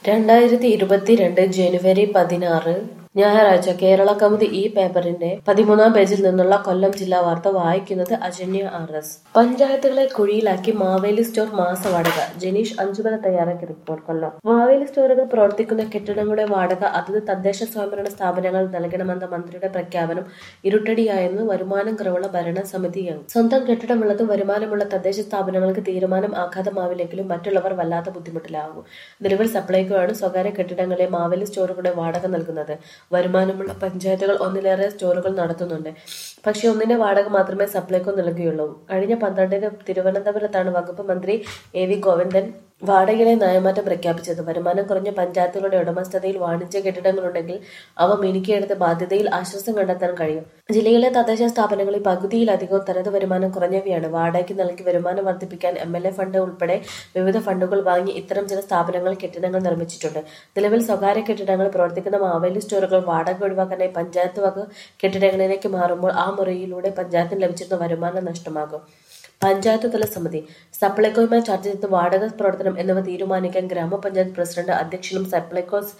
രണ്ടായിരത്തി ഇരുപത്തിരണ്ട് ജനുവരി പതിനാറ് ഞായറാഴ്ച കേരള കൗമുദി ഈ പേപ്പറിന്റെ പതിമൂന്നാം പേജിൽ നിന്നുള്ള കൊല്ലം ജില്ലാ വാർത്ത വായിക്കുന്നത് അജന്യ ആർ എസ് പഞ്ചായത്തുകളെ കുഴിയിലാക്കി മാവേലി സ്റ്റോർ മാസവാടക ജനീഷ് അഞ്ചുമല തയ്യാറാക്കിയ റിപ്പോർട്ട് കൊല്ലം മാവേലി സ്റ്റോറുകൾ പ്രവർത്തിക്കുന്ന കെട്ടിടങ്ങളുടെ വാടക അതത് തദ്ദേശ സ്വയംഭരണ സ്ഥാപനങ്ങൾ നൽകണമെന്ന മന്ത്രിയുടെ പ്രഖ്യാപനം ഇരുട്ടടിയായെന്ന് വരുമാനം കുറവുള്ള ഭരണസമിതി അംഗം സ്വന്തം കെട്ടിടമുള്ളതും വരുമാനമുള്ള തദ്ദേശ സ്ഥാപനങ്ങൾക്ക് തീരുമാനം ആഘാതമാവില്ലെങ്കിലും മറ്റുള്ളവർ വല്ലാത്ത ബുദ്ധിമുട്ടിലാകും നിലവിൽ സപ്ലൈകോ ആണ് സ്വകാര്യ കെട്ടിടങ്ങളെ മാവേലി സ്റ്റോറുകളുടെ വാടക നൽകുന്നത് വരുമാനമുള്ള പഞ്ചായത്തുകൾ ഒന്നിലേറെ സ്റ്റോറുകൾ നടത്തുന്നുണ്ട് പക്ഷേ ഒന്നിന്റെ വാടക മാത്രമേ സപ്ലൈകോ നൽകുകയുള്ളൂ കഴിഞ്ഞ പന്ത്രണ്ടിന് തിരുവനന്തപുരത്താണ് വകുപ്പ് മന്ത്രി എ വി ഗോവിന്ദൻ വാടകയിലെ നയമാറ്റം പ്രഖ്യാപിച്ചത് വരുമാനം കുറഞ്ഞ പഞ്ചായത്തുകളുടെ ഉടമസ്ഥതയിൽ വാണിജ്യ കെട്ടിടങ്ങളുണ്ടെങ്കിൽ അവ മിനുക്കിയെടുത്ത് ബാധ്യതയിൽ ആശ്വാസം കണ്ടെത്താൻ കഴിയും ജില്ലയിലെ തദ്ദേശ സ്ഥാപനങ്ങളിൽ പകുതിയിലധികവും തനത് വരുമാനം കുറഞ്ഞവയാണ് വാടകയ്ക്ക് നൽകി വരുമാനം വർദ്ധിപ്പിക്കാൻ എം എൽ എ ഫണ്ട് ഉൾപ്പെടെ വിവിധ ഫണ്ടുകൾ വാങ്ങി ഇത്തരം ചില സ്ഥാപനങ്ങൾ കെട്ടിടങ്ങൾ നിർമ്മിച്ചിട്ടുണ്ട് നിലവിൽ സ്വകാര്യ കെട്ടിടങ്ങൾ പ്രവർത്തിക്കുന്ന മാവേലി സ്റ്റോറുകൾ വാടക ഒഴിവാക്കാനായി പഞ്ചായത്ത് വക കെട്ടിടങ്ങളിലേക്ക് മാറുമ്പോൾ ആ മുറിയിലൂടെ പഞ്ചായത്തിന് ലഭിച്ചിരുന്ന വരുമാനം നഷ്ടമാകും പഞ്ചായത്ത് തല സമിതി സപ്ലൈകോയുമായി ചർച്ച ചെയ്ത് വാടക പ്രവർത്തനം എന്നിവ തീരുമാനിക്കാൻ ഗ്രാമപഞ്ചായത്ത് പ്രസിഡന്റ് അധ്യക്ഷനും സപ്ലൈകോസ്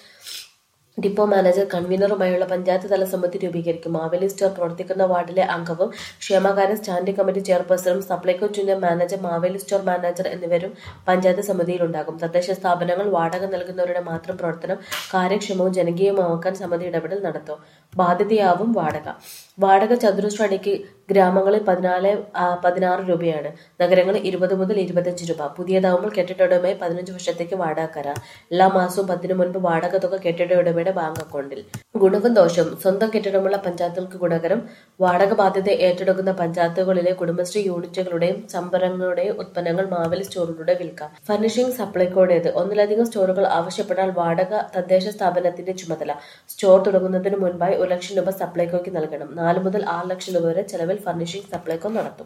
ഡിപ്പോ മാനേജർ കൺവീനറുമായുള്ള പഞ്ചായത്ത് തല സമിതി രൂപീകരിക്കും മാവേലി സ്റ്റോർ പ്രവർത്തിക്കുന്ന വാർഡിലെ അംഗവും ക്ഷേമകാര്യ സ്റ്റാൻഡിംഗ് കമ്മിറ്റി ചെയർപേഴ്സണും Supplyco junior manager Maveli store manager എന്നിവരും പഞ്ചായത്ത് സമിതിയിലുണ്ടാകും തദ്ദേശ സ്ഥാപനങ്ങൾ വാടക നൽകുന്നവരുടെ മാത്രം പ്രവർത്തനം കാര്യക്ഷമവും ജനകീയമാക്കാൻ സമിതി ഇടപെടൽ നടത്തും ബാധ്യതയാവും വാടക വാടക ചതുരശ്ര അടിക്ക് ഗ്രാമങ്ങളിൽ പതിനാല് പതിനാറ് രൂപയാണ് നഗരങ്ങളിൽ ഇരുപത് മുതൽ ഇരുപത്തഞ്ച് രൂപ പുതിയതാവുമ്പോൾ കെട്ടിട ഉടമയെ പതിനഞ്ച് വർഷത്തേക്ക് വാടക കരാർ എല്ലാ മാസവും പത്തിനു മുൻപ് വാടക തുക കെട്ടിട ഉടമയുടെ ബാങ്ക് അക്കൗണ്ടിൽ ഗുണവും ദോഷവും സ്വന്തം കെട്ടിടമുള്ള പഞ്ചായത്തുകൾക്ക് ഗുണകരം വാടക ബാധ്യത ഏറ്റെടുക്കുന്ന പഞ്ചായത്തുകളിലെ കുടുംബശ്രീ യൂണിറ്റുകളുടെയും സംരംഭങ്ങളുടെയും ഉത്പന്നങ്ങൾ മാവേലി സ്റ്റോറിലൂടെ വിൽക്കാം ഫർണിഷിംഗ് സപ്ലൈകോടേത് ഒന്നിലധികം സ്റ്റോറുകൾ ആവശ്യപ്പെട്ടാൽ വാടക തദ്ദേശ സ്ഥാപനത്തിന്റെ ചുമതല സ്റ്റോർ തുടങ്ങുന്നതിന് മുൻപായി ഒരു ലക്ഷം രൂപ സപ്ലൈകോയ്ക്ക് നൽകണം നാല് മുതൽ ആറ് ലക്ഷം രൂപ വരെ ചെലവിൽ ഫർണിഷിംഗ് സപ്ലൈകോ നടത്തും